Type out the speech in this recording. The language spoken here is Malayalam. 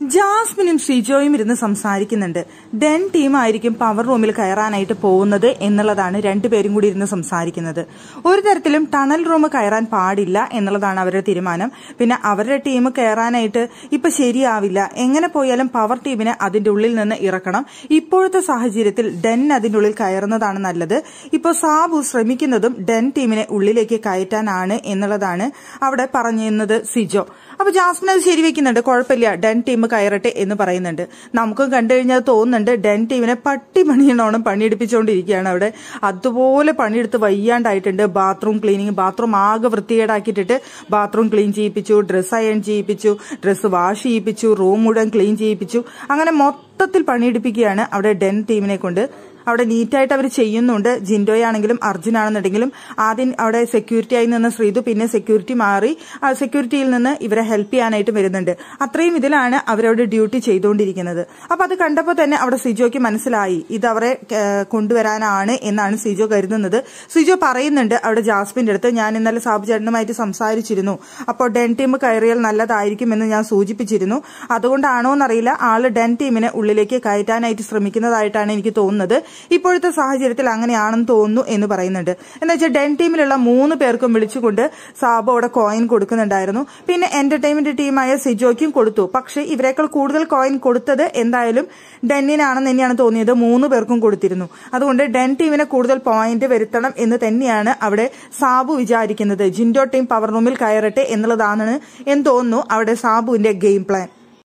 ജാസ്മിനും ഷിജോയും ഇരുന്ന് സംസാരിക്കുന്നുണ്ട് ഡെൻ ടീം ആയിരിക്കും പവർ റൂമിൽ കയറാനായിട്ട് പോകുന്നത് എന്നുള്ളതാണ് രണ്ടുപേരും കൂടി ഇരുന്ന് സംസാരിക്കുന്നത് ഒരു തരത്തിലും ടണൽ റൂം കയറാൻ പാടില്ല എന്നുള്ളതാണ് അവരുടെ തീരുമാനം പിന്നെ അവരുടെ ടീം കയറാനായിട്ട് ഇപ്പൊ ശരിയാവില്ല എങ്ങനെ പോയാലും പവർ ടീമിനെ അതിന്റെ ഉള്ളിൽ നിന്ന് ഇറക്കണം ഇപ്പോഴത്തെ സാഹചര്യത്തിൽ ഡെൻ അതിന്റെ ഉള്ളിൽ കയറുന്നതാണ് നല്ലത് ഇപ്പോൾ സാബു ശ്രമിക്കുന്നതും ഡെൻ ടീമിനെ ഉള്ളിലേക്ക് കയറ്റാനാണ് എന്നുള്ളതാണ് അവിടെ പറഞ്ഞിരുന്നത് സിജോ അപ്പൊ ജാസ്മിൻ അത് ശരിവെക്കുന്നുണ്ട് കുഴപ്പമില്ല ഡെൻ ടീം കയറട്ടെ എന്ന് പറയുന്നുണ്ട് നമുക്കും കണ്ടു കഴിഞ്ഞാൽ തോന്നുന്നുണ്ട് ഡെൻ ടീമിനെ പട്ടി പണിയണോണം പണിയെടുപ്പിച്ചുകൊണ്ടിരിക്കുകയാണ് അവിടെ അതുപോലെ പണിയെടുത്ത് വയ്യാണ്ടായിട്ടുണ്ട് ബാത്റൂം ക്ലീനിങ് ബാത്റൂം ആകെ വൃത്തികേടാക്കിയിട്ടിട്ട് ബാത്റൂം ക്ലീൻ ചെയ്യിപ്പിച്ചു ഡ്രസ്സ് അയൺ ചെയ്യിപ്പിച്ചു ഡ്രസ്സ് വാഷ് ചെയ്യിപ്പിച്ചു റൂം മുഴുവൻ ക്ലീൻ ചെയ്യിപ്പിച്ചു അങ്ങനെ മൊത്തത്തിൽ പണിയെടുപ്പിക്കുകയാണ് അവിടെ ഡെൻ ടീമിനെ കൊണ്ട് അവിടെ നീറ്റായിട്ട് അവർ ചെയ്യുന്നുണ്ട് ജിൻഡോയാണെങ്കിലും അർജുനാണെന്നുണ്ടെങ്കിലും ആദ്യം അവിടെ സെക്യൂരിറ്റി ആയി നിന്ന് ശ്രീതു പിന്നെ സെക്യൂരിറ്റി മാറി ആ സെക്യൂരിറ്റിയിൽ നിന്ന് ഇവരെ ഹെൽപ്പ് ചെയ്യാനായിട്ട് വരുന്നുണ്ട് അത്രയും ഇതിലാണ് അവരവിടെ ഡ്യൂട്ടി ചെയ്തുകൊണ്ടിരിക്കുന്നത് അപ്പൊ അത് കണ്ടപ്പോൾ തന്നെ അവിടെ സിജോയ്ക്ക് മനസ്സിലായി ഇത് അവരെ ഏഹ്, കൊണ്ടുവരാനാണ് എന്നാണ് സിജോ കരുതുന്നത് സിജോ പറയുന്നുണ്ട് അവിടെ ജാസ്മിന്റെ അടുത്ത് ഞാൻ ഇന്നലെ സാബു ചേട്ടനുമായിട്ട് സംസാരിച്ചിരുന്നു അപ്പോൾ ഡെൻ ടീം കയറിയാൽ നല്ലതായിരിക്കുമെന്ന് ഞാൻ സൂചിപ്പിച്ചിരുന്നു അതുകൊണ്ടാണോ എന്നറിയില്ല ആള് ഡെൻ ടീമിനെ ഉള്ളിലേക്ക് കയറ്റാനായിട്ട് ശ്രമിക്കുന്നതായിട്ടാണ് എനിക്ക് തോന്നുന്നത് ഇപ്പോഴത്തെ സാഹചര്യത്തിൽ അങ്ങനെയാണെന്ന് തോന്നുന്നു എന്ന് പറയുന്നുണ്ട് എന്ന് വെച്ചാൽ ഡെൻ ടീമിലുള്ള മൂന്ന് പേർക്കും വിളിച്ചുകൊണ്ട് സാബു അവിടെ കോയിൻ കൊടുക്കുന്നുണ്ടായിരുന്നു പിന്നെ എന്റർടൈൻമെന്റ് ടീമായ സിജോയ്ക്കും കൊടുത്തു പക്ഷേ ഇവരെക്കാൾ കൂടുതൽ കോയിൻ കൊടുത്തത് എന്തായാലും ഡെന്നിനാണെന്ന് തന്നെയാണ് തോന്നിയത് മൂന്ന് പേർക്കും കൊടുത്തിരുന്നു അതുകൊണ്ട് ഡെൻ ടീമിനെ കൂടുതൽ പോയിന്റ് വരുത്തണം എന്ന് തന്നെയാണ് അവിടെ സാബു വിചാരിക്കുന്നത് ജിൻഡോ ടീം പവർ റൂമിൽ കയറട്ടെ എന്നുള്ളതാണ് എന്ന് തോന്നുന്നു അവിടെ സാബുവിന്റെ ഗെയിം പ്ലാൻ